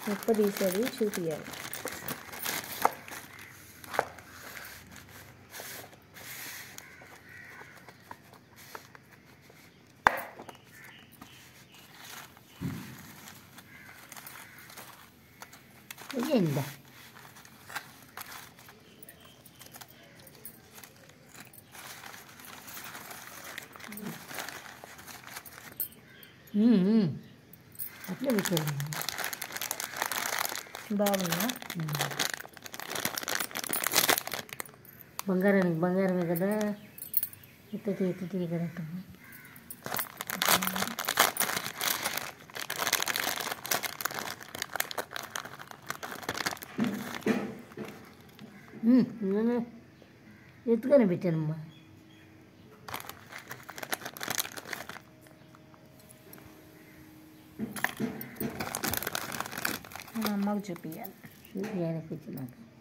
ఉప్పు తీసేది చూపియాలి ఏందా అట్లే పెట్టాను బాగుందా బంగారానికి బంగారమే కదా ఎత్తటి ఎత్తటి కదా ఎత్తుగానే పెట్టానమ్మా మా అమ్మకు చూపియాలి చూసి ఆయనకి వచ్చినాక